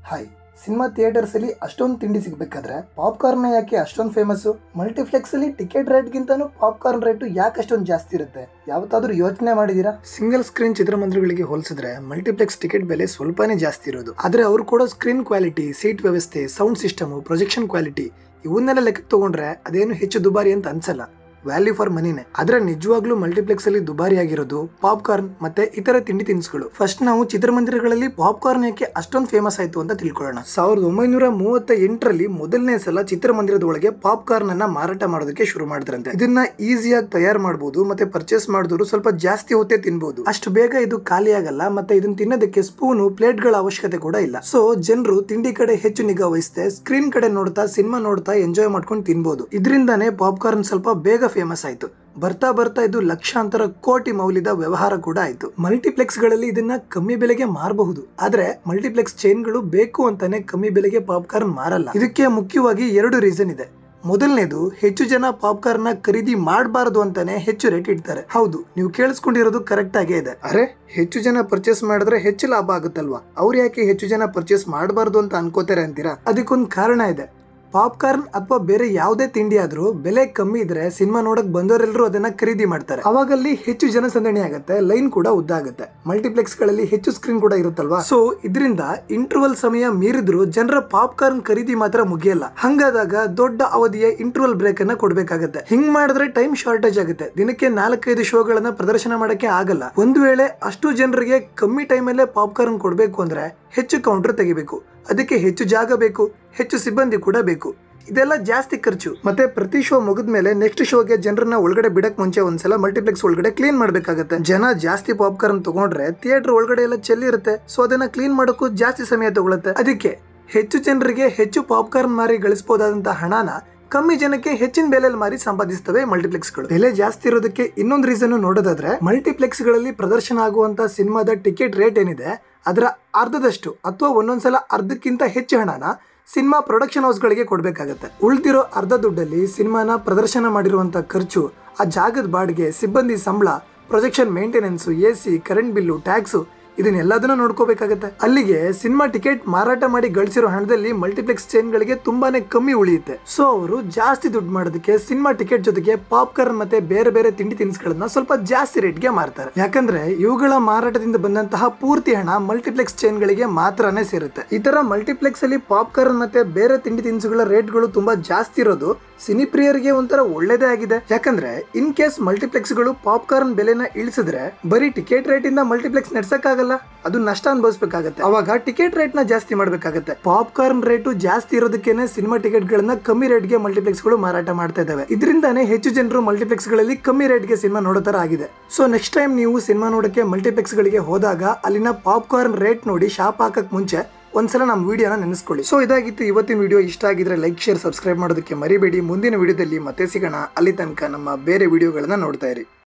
hi cinema ಥಿಯೇಟರ್ಸಲ್ಲಿ ಅಷ್ಟೊಂದು ತಿಂಡಿ ಸಿಗಬೇಕಾದ್ರೆ popcorn ಯಾಕೆ ಅಷ್ಟೊಂದು ಫೇಮಸ್ಸು ಮಲ್ಟಿಪ್ಲೆಕ್ಸಲ್ಲಿ ಟಿಕೆಟ್ ರೇಟ್ಗಿಂತನೂ ಪಾಪ್ಕಾರ್ನ್ ರೇಟು ಯಾಕೆ ಅಷ್ಟೊಂದು ಜಾಸ್ತಿ ಇರುತ್ತೆ ಯಾವತ್ತಾದ್ರೂ ಯೋಚನೆ ಮಾಡಿದೀರಾ ಸಿಂಗಲ್ ಸ್ಕ್ರೀನ್ ಚಿತ್ರಮಂದಿರಗಳಿಗೆ ಹೋಲಿಸಿದ್ರೆ ಮಲ್ಟಿಪ್ಲೆಕ್ಸ್ ಟಿಕೆಟ್ ಬೆಲೆ ಸ್ವಲ್ಪನೇ ಜಾಸ್ತಿ ಇರೋದು ಆದರೆ ಅವ್ರು ಕೊಡೋ ಸ್ಕ್ರೀನ್ ಕ್ವಾಲಿಟಿ ಸೀಟ್ ವ್ಯವಸ್ಥೆ ಸೌಂಡ್ ಸಿಸ್ಟಮು ಪ್ರೊಜೆಕ್ಷನ್ ಕ್ವಾಲಿಟಿ ಇವನ್ನೆಲ್ಲ ಲೆಕ್ಕಕ್ಕೆ ತಗೊಂಡ್ರೆ ಅದೇನು ಹೆಚ್ಚು ದುಬಾರಿ ಅಂತ ಅನ್ಸಲ್ಲ ವ್ಯಾಲ್ಯೂ ಫಾರ್ ಮನಿನೇ ಆದ್ರೆ ನಿಜವಾಗ್ಲೂ ಮಲ್ಟಿಪ್ಲೆಕ್ಸ್ ಅಲ್ಲಿ ದುಬಾರಿ ಆಗಿರೋದು ಪಾಪ್ಕಾರ್ನ್ ಮತ್ತೆ ಇತರ ತಿಂಡಿ ತಿನಿಸುಗಳು ಫಸ್ಟ್ ನಾವು ಚಿತ್ರಮಂದಿರಗಳಲ್ಲಿ ಪಾಪ್ಕಾರ್ನ್ ಯಾಕೆ ಅಷ್ಟೊಂದು ಫೇಮಸ್ ಆಯ್ತು ಅಂತ ತಿಳ್ಕೊಳ್ಳೋಣ ಸಾವಿರದ ಒಂಬೈನೂರ ಮೂವತ್ತ ಎಂಟರಲ್ಲಿ ಮೊದಲನೇ ಸಲ ಚಿತ್ರಮಂದಿರದ ಒಳಗೆ ಪಾಪ್ಕಾರ್ನ್ ಅನ್ನ ಮಾರಾಟ ಮಾಡೋದಕ್ಕೆ ಶುರು ಮಾಡಿದ್ರಂತೆ ಇದನ್ನ ಈಸಿಯಾಗಿ ತಯಾರು ಮಾಡಬಹುದು ಮತ್ತೆ ಪರ್ಚೇಸ್ ಮಾಡಿದವರು ಸ್ವಲ್ಪ ಜಾಸ್ತಿ ಹೊತ್ತೇ ತಿನ್ಬಹುದು ಅಷ್ಟು ಬೇಗ ಇದು ಖಾಲಿ ಆಗಲ್ಲ ಮತ್ತೆ ಇದನ್ನ ತಿನ್ನೋದಕ್ಕೆ ಸ್ಪೂನು ಪ್ಲೇಟ್ಗಳ ಅವಶ್ಯಕತೆ ಕೂಡ ಇಲ್ಲ ಸೊ ಜನರು ತಿಂಡಿ ಕಡೆ ಹೆಚ್ಚು ನಿಗಾ ವಹಿಸ್ತೆ ಸ್ಕ್ರೀನ್ ಕಡೆ ನೋಡ್ತಾ ಸಿನಿಮಾ ನೋಡ್ತಾ ಎಂಜಾಯ್ ಮಾಡ್ಕೊಂಡು ತಿನ್ಬಹುದು ಇದರಿಂದಾನೇ ಪಾಪ್ಕಾರ್ನ್ ಸ್ವಲ್ಪ ಬೇಗ ಫೇಮಸ್ ಆಯ್ತು ಬರ್ತಾ ಬರ್ತಾ ಇದು ಲಕ್ಷಾಂತರ ಕೋಟಿ ಮೌಲ್ಯದ ವ್ಯವಹಾರ ಕೂಡ ಆಯ್ತು ಮಲ್ಟಿಪ್ಲೆಕ್ಸ್ ಗಳಲ್ಲಿ ಇದನ್ನ ಕಮ್ಮಿ ಬೆಲೆಗೆ ಮಾರಬಹುದು ಆದ್ರೆ ಮಲ್ಟಿಪ್ಲೆಕ್ಸ್ ಚೈನ್ಗಳು ಬೇಕು ಅಂತಾನೆ ಕಮ್ಮಿ ಬೆಲೆಗೆ ಪಾಪ್ಕಾರ್ನ್ ಮಾರಲ್ಲ ಇದಕ್ಕೆ ಮುಖ್ಯವಾಗಿ ಎರಡು ರೀಸನ್ ಇದೆ ಮೊದಲನೇದು ಹೆಚ್ಚು ಜನ ಪಾಪ್ಕಾರ್ನ್ ನ ಖರೀದಿ ಮಾಡಬಾರದು ಅಂತಾನೆ ಹೆಚ್ಚು ರೇಟ್ ಇಡ್ತಾರೆ ಹೌದು ನೀವು ಕೇಳಿಸ್ಕೊಂಡಿರೋದು ಕರೆಕ್ಟ್ ಆಗೇ ಇದೆ ಅರೆ ಹೆಚ್ಚು ಜನ ಪರ್ಚೇಸ್ ಮಾಡಿದ್ರೆ ಹೆಚ್ಚು ಲಾಭ ಆಗುತ್ತಲ್ವಾ ಅವ್ರು ಯಾಕೆ ಹೆಚ್ಚು ಜನ ಪರ್ಚೇಸ್ ಮಾಡಬಾರ್ದು ಅಂತ ಅನ್ಕೋತಾರೆ ಅಂತೀರಾ ಅದಕ್ಕೊಂದು ಕಾರಣ ಇದೆ ಪಾಪ್ಕಾರ್ನ್ ಅಥವಾ ಬೇರೆ ಯಾವುದೇ ತಿಂಡಿ ಆದ್ರೂ ಬೆಲೆ ಕಮ್ಮಿ ಇದ್ರೆ ಸಿನಿಮಾ ನೋಡಕ್ ಬಂದವರೆಲ್ಲರೂ ಅದನ್ನ ಖರೀದಿ ಮಾಡ್ತಾರೆ ಅವಾಗಲ್ಲಿ ಹೆಚ್ಚು ಜನಸಂದಣಿ ಆಗುತ್ತೆ ಲೈನ್ ಕೂಡ ಉದ್ದ ಆಗುತ್ತೆ ಮಲ್ಟಿಪ್ಲೆಕ್ಸ್ ಗಳಲ್ಲಿ ಹೆಚ್ಚು ಸ್ಕ್ರೀನ್ ಕೂಡ ಇರುತ್ತಲ್ವಾ ಸೊ ಇದರಿಂದ ಇಂಟರ್ವಲ್ ಸಮಯ ಮೀರಿದ್ರು ಜನರ ಪಾಪ್ಕಾರ್ನ್ ಖರೀದಿ ಮಾತ್ರ ಮುಗಿಯಲ್ಲ ಹಂಗಾದಾಗ ದೊಡ್ಡ ಅವಧಿಯ ಇಂಟರ್ವಲ್ ಬ್ರೇಕ್ ಅನ್ನ ಕೊಡ್ಬೇಕಾಗತ್ತೆ ಹಿಂಗ್ ಮಾಡಿದ್ರೆ ಟೈಮ್ ಶಾರ್ಟೇಜ್ ಆಗುತ್ತೆ ದಿನಕ್ಕೆ ನಾಲ್ಕೈದು ಶೋಗಳನ್ನ ಪ್ರದರ್ಶನ ಮಾಡಕ್ಕೆ ಆಗಲ್ಲ ಒಂದು ವೇಳೆ ಅಷ್ಟು ಜನರಿಗೆ ಕಮ್ಮಿ ಟೈಮಲ್ಲೇ ಪಾಪ್ಕಾರ್ನ್ ಕೊಡಬೇಕು ಅಂದ್ರೆ ಹೆಚ್ಚು ಕೌಂಟರ್ ತೆಗಿಬೇಕು ಅದಕ್ಕೆ ಹೆಚ್ಚು ಜಾಗ ಬೇಕು ಹೆಚ್ಚು ಸಿಬ್ಬಂದಿ ಕೂಡ ಬೇಕು ಇದೆಲ್ಲ ಜಾಸ್ತಿ ಖರ್ಚು ಮತ್ತೆ ಪ್ರತಿ ಶೋ ಮುಗಿದ ಮೇಲೆ ನೆಕ್ಸ್ಟ್ ಶೋಗೆ ಜನರನ್ನ ಒಳಗಡೆ ಬಿಡಕ್ ಮುಂಚೆ ಒಂದ್ಸಲ ಮಲ್ಟಿಪ್ಲೆಕ್ಸ್ ಒಳಗಡೆ ಕ್ಲೀನ್ ಮಾಡ್ಬೇಕಾಗತ್ತೆ ಜನ ಜಾಸ್ತಿ ಪಾಪ್ಕಾರ್ನ್ ತಗೊಂಡ್ರೆ ಥಿಯೇಟರ್ ಒಳಗಡೆ ಎಲ್ಲ ಚೆಲ್ಲಿರುತ್ತೆ ಸೊ ಅದನ್ನ ಕ್ಲೀನ್ ಮಾಡೋಕ್ಕೂ ಜಾಸ್ತಿ ಸಮಯ ತಗೊಳುತ್ತೆ ಅದಕ್ಕೆ ಹೆಚ್ಚು ಜನರಿಗೆ ಹೆಚ್ಚು ಪಾಪ್ಕಾರ್ನ್ ಮಾರಿ ಗಳಿಸಬಹುದಾದಂತಹ ಹಣನ ಕಮ್ಮಿ ಜನಕ್ಕೆ ಹೆಚ್ಚಿನ ಬೆಲೆಯಲ್ಲಿ ಮಾರಿ ಸಂಪಾದಿಸ್ತವೆ ಮಲ್ಟಿಪ್ಲೆಕ್ಸ್ಗಳು ಬೆಲೆ ಜಾಸ್ತಿ ಇರೋದಕ್ಕೆ ಇನ್ನೊಂದು ರೀಸನ್ ನೋಡೋದಾದ್ರೆ ಮಲ್ಟಿಪ್ಲೆಕ್ಸ್ಗಳಲ್ಲಿ ಪ್ರದರ್ಶನ ಆಗುವಂತ ಸಿನಿಮಾದ ಟಿಕೆಟ್ ರೇಟ್ ಏನಿದೆ ಅದರ ಅರ್ಧದಷ್ಟು ಅಥವಾ ಒಂದೊಂದ್ಸಲ ಅರ್ಧಕ್ಕಿಂತ ಹೆಚ್ಚು ಹಣನ ಸಿನಿಮಾ ಪ್ರೊಡಕ್ಷನ್ ಹೌಸ್ಗಳಿಗೆ ಕೊಡಬೇಕಾಗತ್ತೆ ಉಳಿದಿರೋ ಅರ್ಧ ದುಡ್ಡಲ್ಲಿ ಸಿನಿಮಾನ ಪ್ರದರ್ಶನ ಮಾಡಿರುವಂತ ಖರ್ಚು ಆ ಜಾಗದ ಬಾಡಿಗೆ ಸಿಬ್ಬಂದಿ ಸಂಬಳ projection maintenance A C current bill tax ಇದನ್ನೆಲ್ಲದನ್ನ ನೋಡ್ಕೋಬೇಕಾಗತ್ತೆ ಅಲ್ಲಿಗೆ ಸಿನಿಮಾ ಟಿಕೆಟ್ ಮಾರಾಟ ಮಾಡಿ ಗಳಿಸಿರೋ ಹಣದಲ್ಲಿ ಮಲ್ಟಿಪ್ಲೆಕ್ಸ್ ಚೈನ್ಗಳಿಗೆ ತುಂಬಾನೇ ಕಮ್ಮಿ ಉಳಿಯುತ್ತೆ ಸೊ ಅವರು ಜಾಸ್ತಿ ದುಡ್ಡು ಮಾಡೋದಕ್ಕೆ ಸಿನಿಮಾ ಟಿಕೆಟ್ ಜೊತೆಗೆ ಪಾಪ್ಕಾರ್ನ್ ಮತ್ತೆ ಬೇರೆ ಬೇರೆ ತಿಂಡಿ ತಿನಿಸುಗಳನ್ನ ಸ್ವಲ್ಪ ಜಾಸ್ತಿ ರೇಟ್ಗೆ ಮಾರ್ತಾರೆ ಯಾಕಂದ್ರೆ ಇವುಗಳ ಮಾರಾಟದಿಂದ ಬಂದಂತಹ ಪೂರ್ತಿ ಹಣ ಮಲ್ಟಿಪ್ಲೆಕ್ಸ್ ಚೈನ್ಗಳಿಗೆ ಮಾತ್ರನೇ ಸೇರುತ್ತೆ ಈ ತರ ಮಲ್ಟಿಪ್ಲೆಕ್ಸ್ ಅಲ್ಲಿ ಪಾಪ್ಕಾರ್ನ್ ಮತ್ತೆ ಬೇರೆ ತಿಂಡಿ ತಿನಿಸುಗಳ ರೇಟ್ಗಳು ತುಂಬಾ ಜಾಸ್ತಿ ಇರೋದು ಸಿನಿಪ್ರಿಯರಿಗೆ ಒಂಥರ ಒಳ್ಳೇದೇ ಆಗಿದೆ ಯಾಕಂದ್ರೆ ಇನ್ ಕೇಸ್ ಮಲ್ಟಿಪ್ಲೆಕ್ಸ್ಗಳು ಪಾಪ್ಕಾರ್ನ್ ಬೆಲೆನ ಇಳಿಸಿದ್ರೆ ಬರೀ ಟಿಕೆಟ್ ರೇಟ್ ಇಂದ ಮಲ್ಟಿಪ್ಲೆಕ್ಸ್ ನಡ್ಸಕ್ಕಾಗಲ್ಲ ಅದು ನಷ್ಟ ಅನುಭವಿಸಬೇಕಾಗತ್ತೆ ಅವಾಗ ಟಿಕೆಟ್ ರೇಟ್ ನ ಜಾಸ್ತಿ ಮಾಡ್ಬೇಕಾಗತ್ತೆ ಪಾಪ್ಕಾರ್ನ್ ರೇಟು ಜಾಸ್ತಿ ಇರೋದಕ್ಕೇನೆ ಸಿನಿಮಾ ಟಿಕೆಟ್ ಗಳನ್ನ ಕಮ್ಮಿ ರೇಟ್ಗೆ ಮಲ್ಟಿಪ್ಲೆಕ್ಸ್ ಗಳು ಮಾರಾಟ ಮಾಡ್ತಾ ಇದಾವೆ ಇದರಿಂದಾನೇ ಹೆಚ್ಚು ಜನರು ಮಲ್ಟಿಪ್ಲೆಕ್ಸ್ ಗಳಲ್ಲಿ ಕಮ್ಮಿ ರೇಟ್ಗೆ ಸಿನಿಮಾ ನೋಡೋ ತರ ಆಗಿದೆ ಸೊ ನೆಕ್ಸ್ಟ್ ಟೈಮ್ ನೀವು ಸಿನಿಮಾ ನೋಡಕ್ಕೆ ಮಲ್ಟಿಪ್ಲೆಕ್ಸ್ ಗಳಿಗೆ ಹೋದಾಗ ಅಲ್ಲಿನ ಪಾಪ್ಕಾರ್ನ್ ರೇಟ್ ನೋಡಿ ಶಾಪ್ ಹಾಕಕ್ ಮುಂಚೆ ಒಂದ್ಸಲ ನಮ್ಮ ವಿಡಿಯೋನ ನೆನೆಸ್ಕೊಳ್ಳಿ ಸೊ ಇದಾಗಿತ್ತು ಇವತ್ತಿನ ವಿಡಿಯೋ ಇಷ್ಟ ಆಗಿದ್ರೆ ಲೈಕ್ ಶೇರ್ ಸಬ್ಸ್ಕ್ರೈಬ್ ಮಾಡೋದಕ್ಕೆ ಮರಿಬೇಡಿ ಮುಂದಿನ ವಿಡಿಯೋದಲ್ಲಿ ಮತ್ತೆ ಸಿಗೋಣ ಅಲ್ಲಿ ತನಕ ನಮ್ಮ ಬೇರೆ ವಿಡಿಯೋಗಳನ್ನ ನೋಡ್ತಾ ಇರಿ